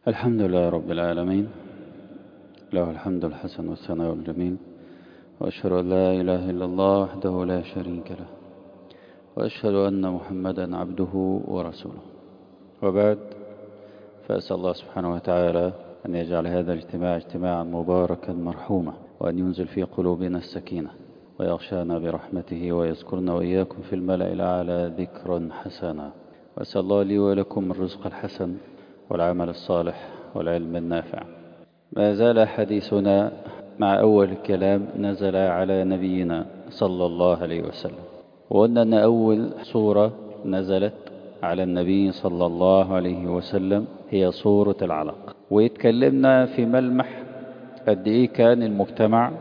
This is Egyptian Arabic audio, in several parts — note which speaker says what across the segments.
Speaker 1: الحمد لله رب العالمين له الحمد الحسن والثناء الجميل وأشهد أن لا إله إلا الله وحده لا شريك له وأشهد أن محمدا عبده ورسوله وبعد فأسأل الله سبحانه وتعالى أن يجعل هذا الاجتماع اجتماعا مباركا مرحوما وأن ينزل في قلوبنا السكينة ويغشانا برحمته ويذكرنا وإياكم في الملأ الأعلى ذكرا حسنا وأسأل الله لي ولكم الرزق الحسن والعمل الصالح والعلم النافع ما زال حديثنا مع أول الكلام نزل على نبينا صلى الله عليه وسلم وقلنا أن أول سورة نزلت على النبي صلى الله عليه وسلم هي سورة العلق ويتكلمنا في ملمح قد إيه كان المجتمع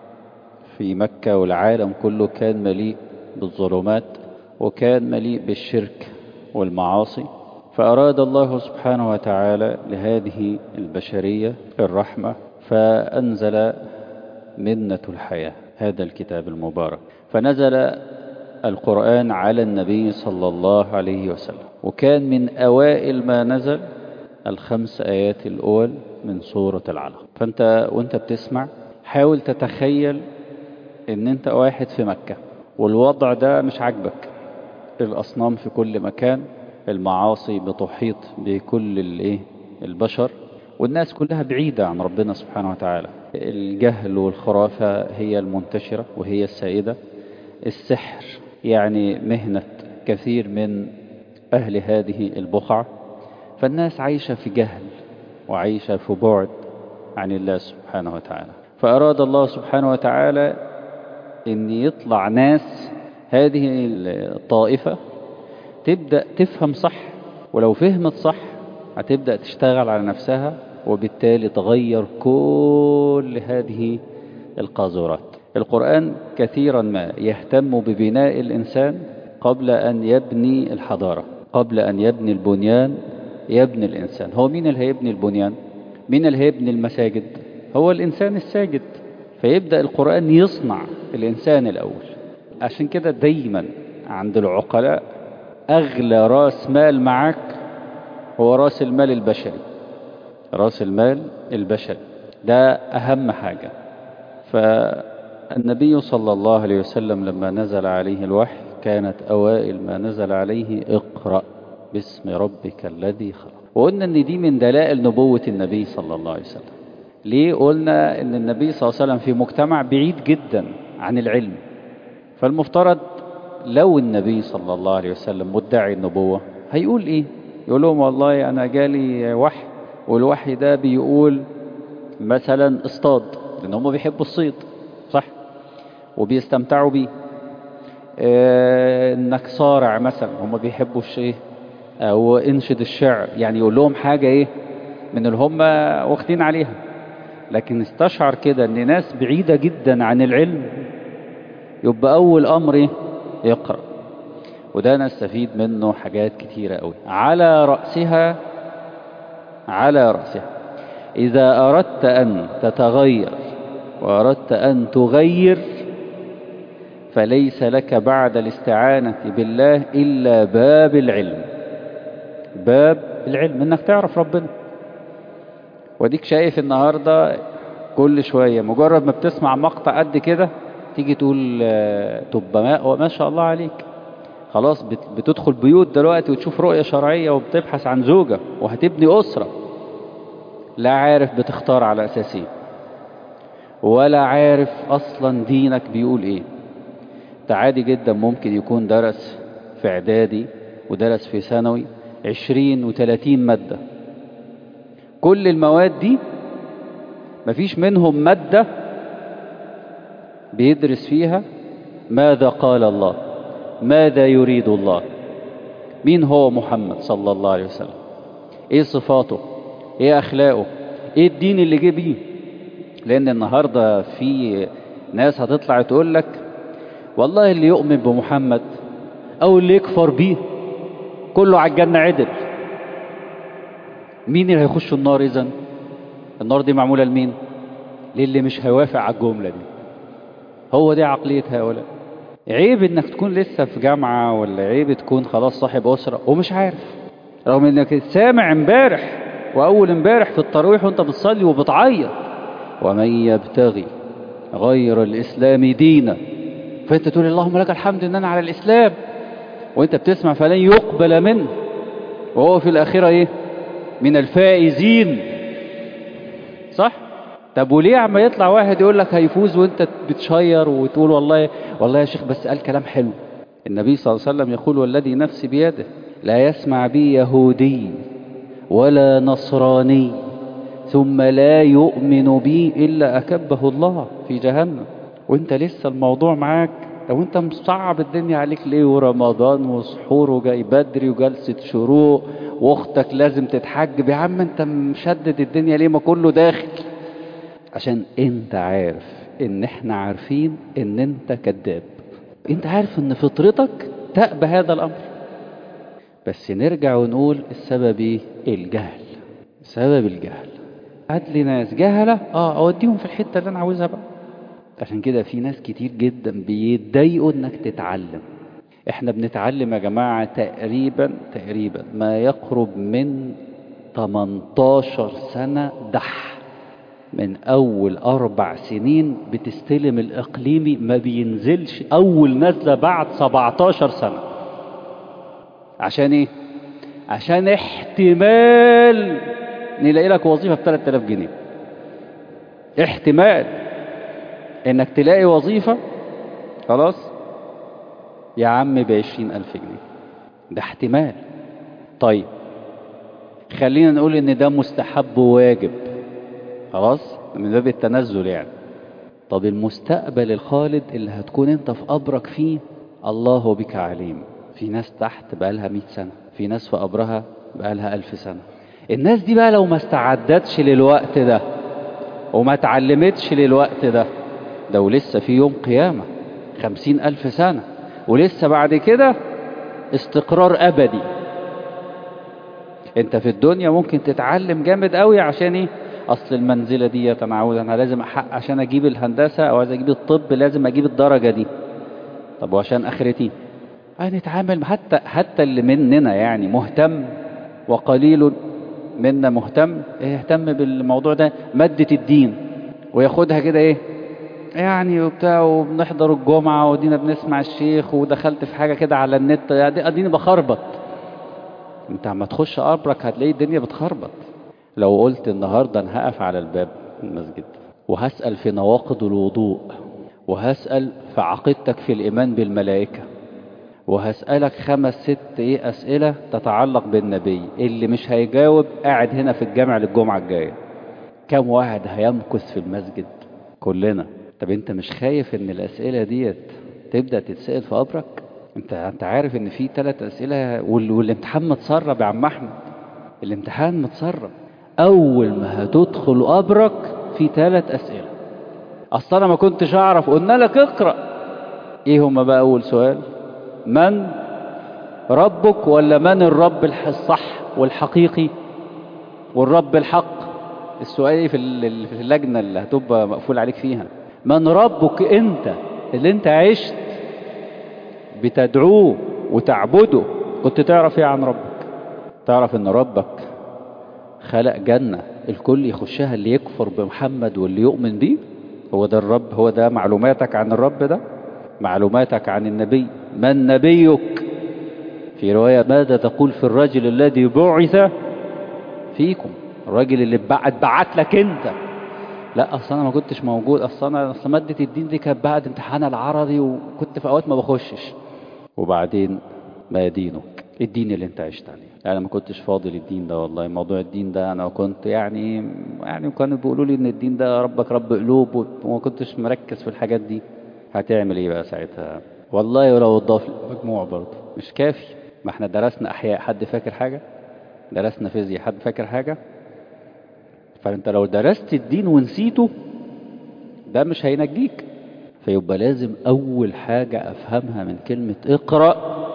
Speaker 1: في مكة والعالم كله كان مليء بالظلمات وكان مليء بالشرك والمعاصي فأراد الله سبحانه وتعالى لهذه البشرية الرحمة فأنزل منة الحياة هذا الكتاب المبارك فنزل القرآن على النبي صلى الله عليه وسلم وكان من أوائل ما نزل الخمس آيات الأول من سورة العلق فأنت وانت بتسمع حاول تتخيل ان انت واحد في مكة والوضع ده مش عاجبك الأصنام في كل مكان المعاصي بتحيط بكل الايه البشر والناس كلها بعيدة عن ربنا سبحانه وتعالى الجهل والخرافة هي المنتشرة وهي السائدة السحر يعني مهنة كثير من أهل هذه البقعة فالناس عايشة في جهل وعايشة في بعد عن الله سبحانه وتعالى فأراد الله سبحانه وتعالى أن يطلع ناس هذه الطائفة تبدأ تفهم صح ولو فهمت صح هتبدأ تشتغل على نفسها وبالتالي تغير كل هذه القاذورات القرآن كثيرا ما يهتم ببناء الإنسان قبل أن يبني الحضارة قبل أن يبني البنيان يبني الإنسان هو مين اللي هيبني البنيان مين اللي هيبني المساجد هو الإنسان الساجد فيبدأ القرآن يصنع الإنسان الأول عشان كده دايما عند العقلاء أغلى راس مال معك هو راس المال البشري راس المال البشري ده أهم حاجة فالنبي صلى الله عليه وسلم لما نزل عليه الوحي كانت أوائل ما نزل عليه اقرأ باسم ربك الذي خلق وقلنا ان دي من دلائل نبوة النبي صلى الله عليه وسلم ليه قلنا ان النبي صلى الله عليه وسلم في مجتمع بعيد جدا عن العلم فالمفترض لو النبي صلى الله عليه وسلم مدعي النبوة هيقول ايه يقول لهم والله انا جالي وحي والوحي ده بيقول مثلا اصطاد لان هم بيحبوا الصيد صح وبيستمتعوا بيه اه انك صارع مثلا هم بيحبوا الشيء او انشد الشعر يعني يقول لهم حاجة ايه من اللي هم واخدين عليها لكن استشعر كده ان ناس بعيدة جدا عن العلم يبقى اول امر ايه يقرأ وده نستفيد منه حاجات كتيرة قوي على رأسها على رأسها إذا أردت أن تتغير وأردت أن تغير فليس لك بعد الاستعانة بالله إلا باب العلم باب العلم انك تعرف ربنا وديك شايف النهاردة كل شوية مجرد ما بتسمع مقطع قد كده تيجي تقول تبقى ما شاء الله عليك خلاص بتدخل بيوت دلوقتي وتشوف رؤية شرعية وبتبحث عن زوجة وهتبني أسرة لا عارف بتختار على أساسين ولا عارف أصلا دينك بيقول إيه عادي جدا ممكن يكون درس في إعدادي ودرس في ثانوي عشرين وثلاثين مادة كل المواد دي مفيش منهم مادة بيدرس فيها ماذا قال الله ماذا يريد الله مين هو محمد صلى الله عليه وسلم ايه صفاته ايه اخلاقه ايه الدين اللي جه بيه لان النهاردة في ناس هتطلع تقول لك والله اللي يؤمن بمحمد او اللي يكفر بيه كله على الجنة عدل مين اللي هيخش النار اذا النار دي معمولة لمين للي مش هيوافق على الجملة دي هو دي عقلية هؤلاء عيب انك تكون لسه في جامعة ولا عيب تكون خلاص صاحب أسرة ومش عارف رغم انك سامع امبارح وأول امبارح في التراويح وانت بتصلي وبتعيط ومن يبتغي غير الإسلام دينا فانت تقول اللهم لك الحمد ان انا على الإسلام وانت بتسمع فلن يقبل منه وهو في الآخرة ايه من الفائزين صح طب وليه عم يطلع واحد يقول لك هيفوز وانت بتشير وتقول والله والله يا شيخ بس قال كلام حلو النبي صلى الله عليه وسلم يقول والذي نفسي بيده لا يسمع بي يهودي ولا نصراني ثم لا يؤمن بي إلا أكبه الله في جهنم وانت لسه الموضوع معاك لو انت مصعب الدنيا عليك ليه ورمضان وسحور وجاي بدري وجلسة شروق واختك لازم تتحجب يا عم انت مشدد الدنيا ليه ما كله داخل عشان انت عارف ان احنا عارفين ان انت كذاب انت عارف ان فطرتك تأبى هذا الامر بس نرجع ونقول السبب ايه الجهل سبب الجهل هات لي ناس جهلة اه اوديهم في الحتة اللي انا عاوزها بقى عشان كده في ناس كتير جدا بيتضايقوا انك تتعلم احنا بنتعلم يا جماعة تقريبا تقريبا ما يقرب من 18 سنة دح من اول اربع سنين بتستلم الاقليمي ما بينزلش اول نزلة بعد 17 سنة عشان ايه عشان احتمال نلاقي لك وظيفة ب 3000 جنيه احتمال انك تلاقي وظيفة خلاص يا عم بعشرين ألف جنيه ده احتمال طيب خلينا نقول ان ده مستحب وواجب خلاص من باب التنزل يعني طب المستقبل الخالد اللي هتكون انت في قبرك فيه الله بك عليم في ناس تحت بقالها مئة سنة في ناس في قبرها بقالها ألف سنة الناس دي بقى لو ما استعدتش للوقت ده وما اتعلمتش للوقت ده ده ولسه في يوم قيامة خمسين ألف سنة ولسه بعد كده استقرار أبدي انت في الدنيا ممكن تتعلم جامد قوي عشان ايه اصل المنزلة دي انا عاوز انا لازم احقق عشان اجيب الهندسة او عايز اجيب الطب لازم اجيب الدرجة دي طب وعشان اخرتي هنتعامل حتى حتى اللي مننا يعني مهتم وقليل منا مهتم يهتم بالموضوع ده مادة الدين وياخدها كده ايه يعني وبتاع وبنحضر الجمعة ودينا بنسمع الشيخ ودخلت في حاجة كده على النت يعني اديني بخربط انت عم تخش قبرك هتلاقي الدنيا بتخربط لو قلت النهاردة انا هقف على الباب المسجد وهسأل في نواقض الوضوء وهسأل في عقيدتك في الإيمان بالملائكة وهسألك خمس ست ايه أسئلة تتعلق بالنبي اللي مش هيجاوب قاعد هنا في الجامع للجمعة الجاية كم واحد هيمكث في المسجد كلنا طب انت مش خايف ان الأسئلة ديت تبدأ تتسأل في قبرك انت انت عارف ان في ثلاث أسئلة وال... والامتحان متسرب يا عم أحمد الامتحان متسرب أول ما هتدخل قبرك في ثلاث أسئلة أصل أنا ما كنتش أعرف قلنا لك اقرأ إيه هما بقى أول سؤال من ربك ولا من الرب الصح والحقيقي والرب الحق السؤال في في اللجنة اللي هتبقى مقفول عليك فيها من ربك انت اللي انت عشت بتدعوه وتعبده كنت تعرف ايه عن ربك تعرف ان ربك خلق جنة الكل يخشها اللي يكفر بمحمد واللي يؤمن بيه هو ده الرب هو ده معلوماتك عن الرب ده معلوماتك عن النبي من نبيك في رواية ماذا تقول في الرجل الذي بعث فيكم الراجل اللي بعت بعت لك انت لا اصل انا ما كنتش موجود اصل انا اصل ماده الدين دي كانت بعد امتحان العربي وكنت في اوقات ما بخشش وبعدين ما دينك الدين اللي انت عشت عليه انا ما كنتش فاضي للدين ده والله موضوع الدين ده انا كنت يعني يعني كانوا بيقولوا لي ان الدين ده ربك رب قلوب وما كنتش مركز في الحاجات دي هتعمل ايه بقى ساعتها والله ولو اتضاف مجموع برضه مش كافي ما احنا درسنا احياء حد فاكر حاجه درسنا فيزياء حد فاكر حاجه فانت لو درست الدين ونسيته ده مش هينجيك فيبقى لازم اول حاجة افهمها من كلمة اقرأ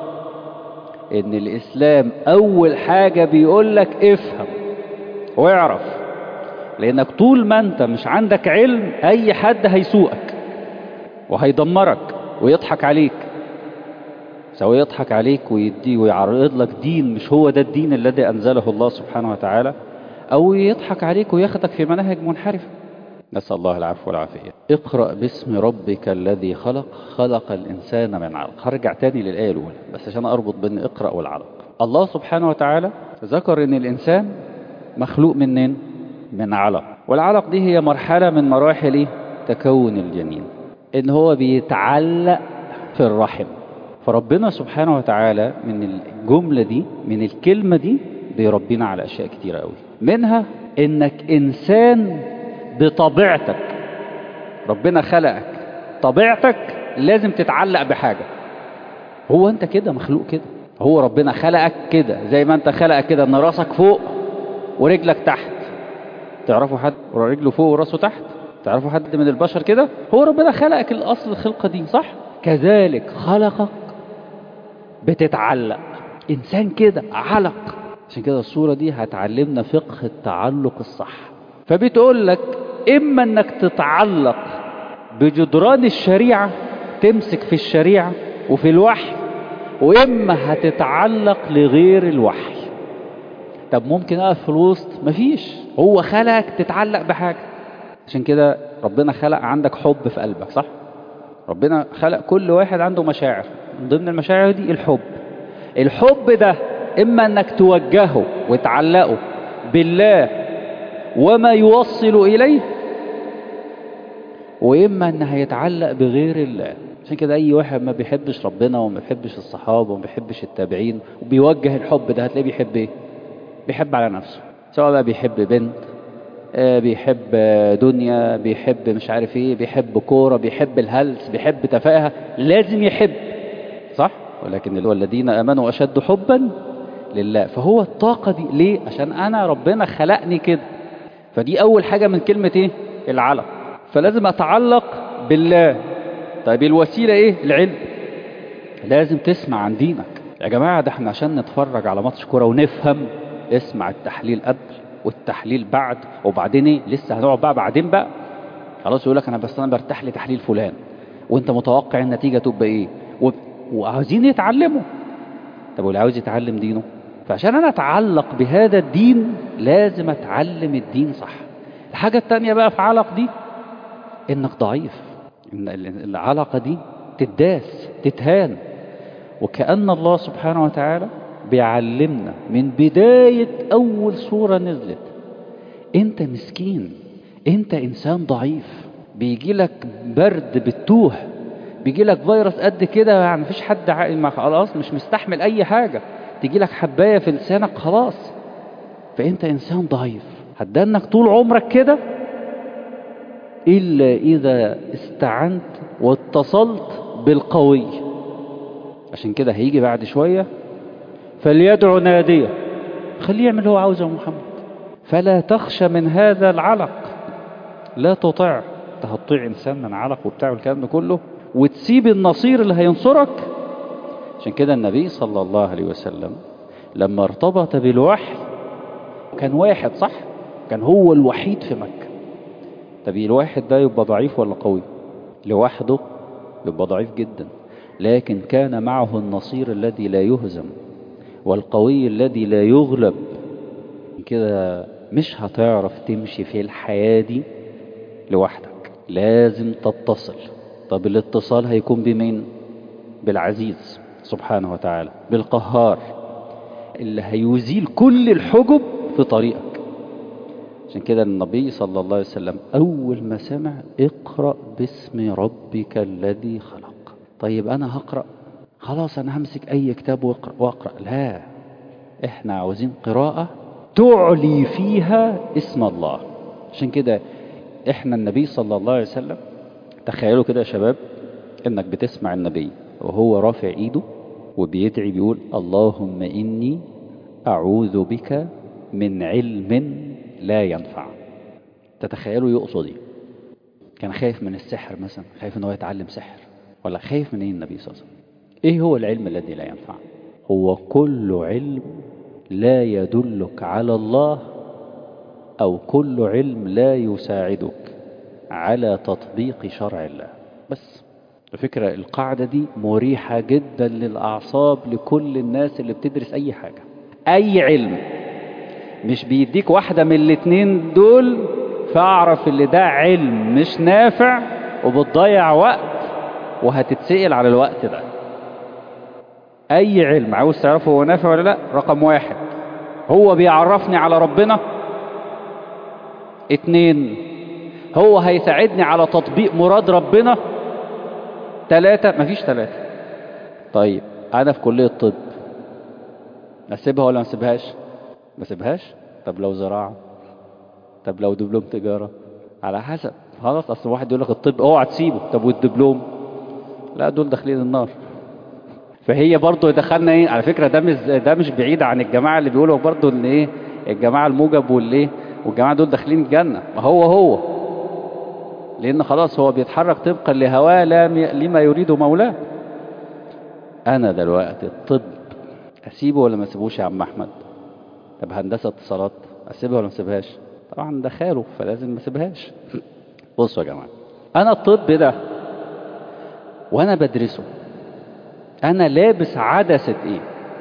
Speaker 1: ان الاسلام اول حاجة بيقول لك افهم واعرف لانك طول ما انت مش عندك علم اي حد هيسوقك وهيدمرك ويضحك عليك سواء يضحك عليك ويدي ويعرض لك دين مش هو ده الدين الذي انزله الله سبحانه وتعالى أو يضحك عليك وياخدك في مناهج منحرفة نسأل الله العفو والعافية اقرأ باسم ربك الذي خلق خلق الإنسان من علق هرجع تاني للآية الأولى بس عشان أربط بين اقرأ والعلق الله سبحانه وتعالى ذكر أن الإنسان مخلوق منين من علق والعلق دي هي مرحلة من مراحل تكون الجنين إن هو بيتعلق في الرحم فربنا سبحانه وتعالى من الجملة دي من الكلمة دي بيربينا على أشياء كتيرة قوي منها إنك إنسان بطبيعتك ربنا خلقك طبيعتك لازم تتعلق بحاجة هو أنت كده مخلوق كده هو ربنا خلقك كده زي ما أنت خلقك كده إن راسك فوق ورجلك تحت تعرفوا حد رجله فوق وراسه تحت تعرفوا حد من البشر كده هو ربنا خلقك الأصل الخلقة دي صح كذلك خلقك بتتعلق إنسان كده علق عشان كده الصورة دي هتعلمنا فقه التعلق الصح فبتقول لك إما أنك تتعلق بجدران الشريعة تمسك في الشريعة وفي الوحي وإما هتتعلق لغير الوحي طب ممكن أقف في الوسط مفيش هو خلقك تتعلق بحاجة عشان كده ربنا خلق عندك حب في قلبك صح ربنا خلق كل واحد عنده مشاعر من ضمن المشاعر دي الحب الحب ده إما أنك توجهه وتعلقه بالله وما يوصل إليه وإما أن هيتعلق بغير الله عشان كده أي واحد ما بيحبش ربنا وما بيحبش الصحابة وما بيحبش التابعين وبيوجه الحب ده هتلاقيه بيحب إيه؟ بيحب على نفسه سواء بقى بيحب بنت آه بيحب دنيا بيحب مش عارف ايه بيحب كورة بيحب الهلس بيحب تفاهة لازم يحب صح ولكن الذين امنوا اشد حبا لله فهو الطاقة دي ليه عشان انا ربنا خلقني كده فدي اول حاجة من كلمة ايه العلق فلازم اتعلق بالله طيب الوسيلة ايه العلم لازم تسمع عن دينك يا جماعة ده احنا عشان نتفرج على ماتش كورة ونفهم اسمع التحليل قبل والتحليل بعد وبعدين ايه لسه هنقعد بقى بعدين بقى خلاص يقول لك انا بس انا برتاح لتحليل فلان وانت متوقع النتيجه تبقى ايه و... وعاوزين يتعلموا طب واللي عاوز يتعلم دينه فعشان انا اتعلق بهذا الدين لازم اتعلم الدين صح الحاجه الثانيه بقى في علق دي انك ضعيف ان العلقه دي تداس تتهان وكأن الله سبحانه وتعالى بيعلمنا من بداية أول سورة نزلت أنت مسكين أنت إنسان ضعيف بيجي لك برد بتوه بيجي لك فيروس قد كده يعني مفيش حد ما خلاص مش مستحمل أي حاجة تيجي لك حباية في لسانك خلاص فأنت إنسان ضعيف هتدنك طول عمرك كده إلا إذا استعنت واتصلت بالقوي عشان كده هيجي بعد شوية فليدعو ناديه خليه يعمل هو عاوزه محمد فلا تخشى من هذا العلق لا تطع انت هتطيع انسان من علق وبتاع والكلام ده كله وتسيب النصير اللي هينصرك عشان كده النبي صلى الله عليه وسلم لما ارتبط بالوحي كان واحد صح كان هو الوحيد في مكة طب الواحد ده يبقى ضعيف ولا قوي لوحده يبقى ضعيف جدا لكن كان معه النصير الذي لا يهزم والقوي الذي لا يغلب كده مش هتعرف تمشي في الحياة دي لوحدك لازم تتصل طب الاتصال هيكون بمين بالعزيز سبحانه وتعالى بالقهار اللي هيزيل كل الحجب في طريقك عشان كده النبي صلى الله عليه وسلم أول ما سمع اقرأ باسم ربك الذي خلق طيب أنا هقرأ خلاص أنا همسك أي كتاب وأقرأ, وأقرأ لا إحنا عاوزين قراءة تعلي فيها اسم الله عشان كده إحنا النبي صلى الله عليه وسلم تخيلوا كده يا شباب إنك بتسمع النبي وهو رافع إيده وبيدعي بيقول اللهم إني أعوذ بك من علم لا ينفع تتخيلوا يقصد ايه كان خايف من السحر مثلا خايف ان هو يتعلم سحر ولا خايف من ايه النبي صلى الله عليه وسلم ايه هو العلم الذي لا ينفع هو كل علم لا يدلك على الله او كل علم لا يساعدك على تطبيق شرع الله بس الفكرة القاعدة دي مريحة جدا للأعصاب لكل الناس اللي بتدرس أي حاجة أي علم
Speaker 2: مش بيديك واحدة من الاتنين دول فاعرف اللي ده علم مش نافع وبتضيع وقت وهتتسأل على الوقت ده اي علم عاوز تعرفه هو نافع ولا لا رقم واحد هو بيعرفني على ربنا اتنين هو هيساعدني على تطبيق مراد ربنا تلاتة مفيش تلاتة طيب انا في كلية طب اسيبها ولا ما اسيبهاش ما اسيبهاش طب لو زراعة طب لو دبلوم تجارة على حسب خلاص اصل واحد يقول لك الطب اوعى تسيبه طب والدبلوم لا دول داخلين النار فهي برضه دخلنا ايه على فكره ده مش ده مش بعيد عن الجماعه اللي بيقولوا برضه ان ايه الجماعه الموجب والايه والجماعه دول داخلين الجنه ما هو هو لان خلاص هو بيتحرك طبقا لهواه لا لما يريد مولاه انا دلوقتي الطب اسيبه ولا ما اسيبوش يا عم احمد طب هندسه اتصالات اسيبها ولا ما اسيبهاش طبعا ده خاله فلازم ما اسيبهاش بصوا يا جماعه انا الطب ده وانا بدرسه انا لابس عدسة ايه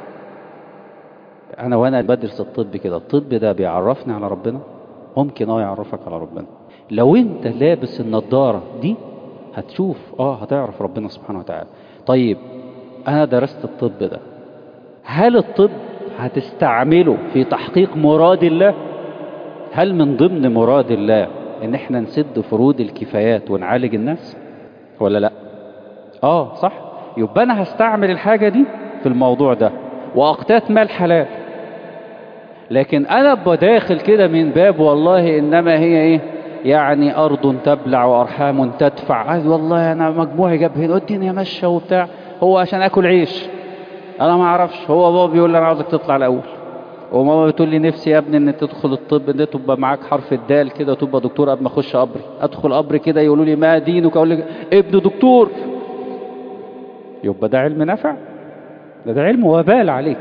Speaker 2: انا وانا بدرس الطب كده الطب ده بيعرفني على ربنا ممكن اه يعرفك على ربنا لو انت لابس النضارة دي هتشوف اه هتعرف ربنا سبحانه وتعالى طيب انا درست الطب ده هل الطب هتستعمله في تحقيق مراد الله هل من ضمن مراد الله ان احنا نسد فروض الكفايات ونعالج الناس ولا لا اه صح يبقى انا هستعمل الحاجة دي في الموضوع ده واقتات مال حلال لكن انا ابقى داخل كده من باب والله انما هي ايه يعني ارض تبلع وارحام تدفع عايز والله انا مجموعي جاب هنا الدنيا ماشيه وبتاع هو عشان اكل عيش انا ما اعرفش هو بابا بيقول لي انا عاوزك تطلع الاول وماما بتقول لي نفسي يا ابني ان تدخل الطب ان تبقى معاك حرف الدال كده تبقى دكتور قبل ما اخش قبري ادخل قبري كده يقولوا لي ما دينك اقول لك ابن دكتور يبقى ده علم نافع ده, ده علم وبال عليك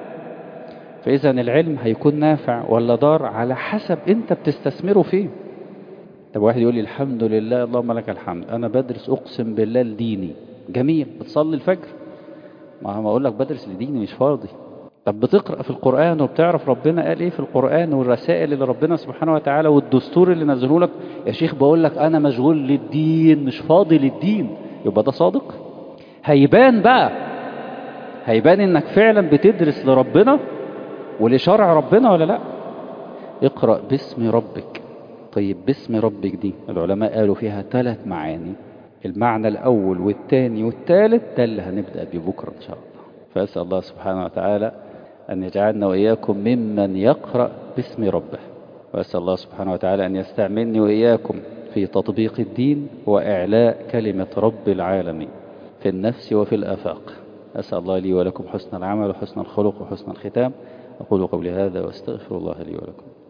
Speaker 2: فإذا العلم هيكون نافع ولا ضار على حسب أنت بتستثمره فين طب واحد يقول لي الحمد لله اللهم لك الحمد أنا بدرس أقسم بالله لديني جميل بتصلي الفجر ما ما أقول لك بدرس لديني مش فاضي طب بتقرأ في القرآن وبتعرف ربنا قال إيه في القرآن والرسائل اللي ربنا سبحانه وتعالى والدستور اللي نزله لك يا شيخ بقول لك أنا مشغول للدين مش فاضي للدين يبقى ده صادق هيبان بقى هيبان انك فعلا بتدرس لربنا ولشرع ربنا ولا لا اقرأ باسم ربك طيب باسم ربك دي العلماء قالوا فيها ثلاث معاني المعنى الأول والثاني والثالث ده اللي هنبدأ بيه بكرة إن شاء الله فأسأل الله سبحانه وتعالى أن يجعلنا وإياكم ممن يقرأ باسم ربه وأسأل الله سبحانه وتعالى أن يستعملني وإياكم في تطبيق الدين وإعلاء كلمة رب العالمين في النفس وفي الآفاق أسأل الله لي ولكم حسن العمل وحسن الخلق وحسن الختام أقول قولي هذا وأستغفر الله لي ولكم